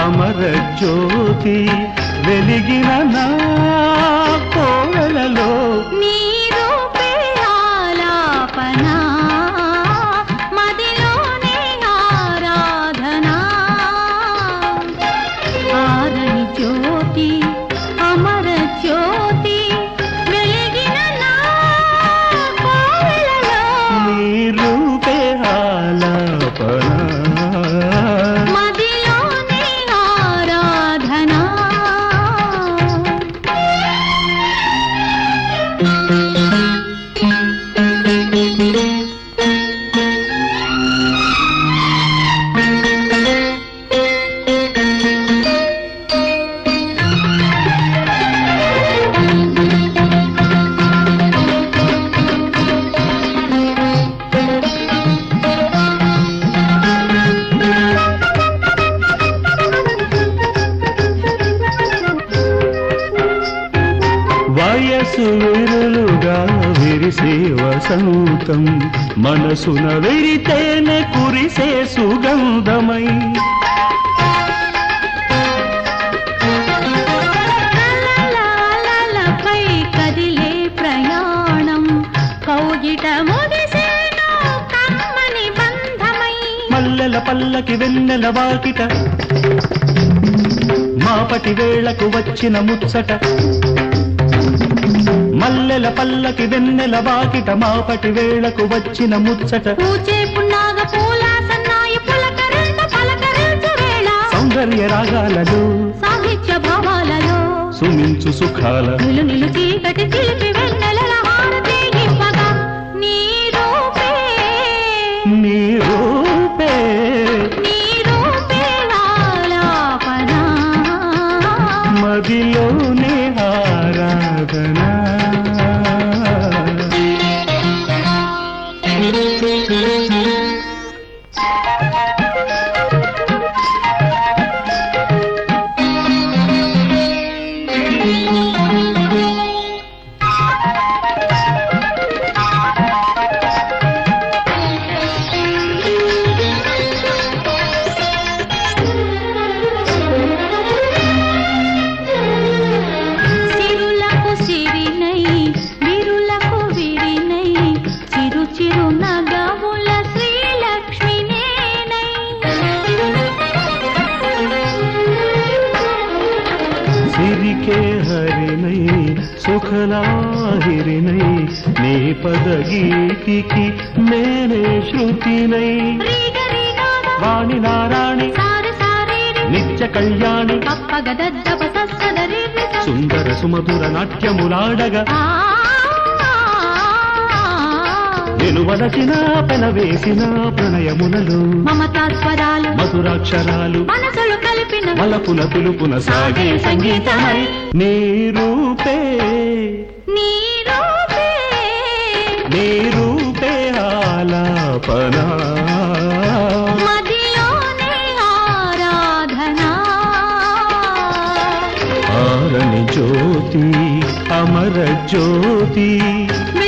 అమర జ్యోతి వెలిగిన నా కోవెలలో నీ రూపే ఆలాపన మదిలోనే ఆరాధన ఆరని జ్యోతి అమర జ్యోతి వెలిగిన నా కోవెలలో నీ రూపే ఆలాపన మదిలోనే ఆరాధన వయసు విరులుగా విరిసే వసంతం మనసున విరితేనే కురిసే సుగంధమై కలలాలలపై కదిలే ప్రయాణం కౌగిట ముగిసేను కమ్మని బంధమై మల్లెల పల్లకి వెన్నెల వాకిట మాపటి వేళకు వచ్చిన ముచ్చట మల్లెల పల్లకి వెన్నెల వాకిట మాపటి వేళకు వచ్చిన ముచ్చట పూచే పున్నాగ పూల సన్నాయి పులకరింత పలకరించు వేళ సౌందర్య రాగాలలో సాహిత్య భావాలలో సుమించు సుఖాల నిలు నిలు చీకటి చిలిపి వెన్నెలల హారతి ఇవ్వగా నీ రూపే నీ రూపే నీ రూపే ఆలాపన మదిలోనే ఆరాధన సిరులకు సిరినై విరులకు విరినై చిరు చిరు నగముల శ్రీలక్ష్మి నేనై సిరికే హరినై సుఖలాహిరినై నీ పద గీతికి నేనే శృతినై రీగ రీగాద వాణి నారాణి సారి సారీరి నిత్య కళ్యాణి కప్పగదద్దప సస్సదరిరి స- సుందర సుమధుర నాట్యములాడగా ఆ నిలువలచిన పెనవేసిన ప్రణయములలో మమతా స్వరాలు మధురాక్షరాలు మనసులు కలిపిన మలపుల పిలుపున సాగే సంగీతమై నీ రూపే నీ రూపే నీ రూపే ఆలాపన మదిలోనే ఆరాధన ఆరని జ్యోతి అమర జ్యోతి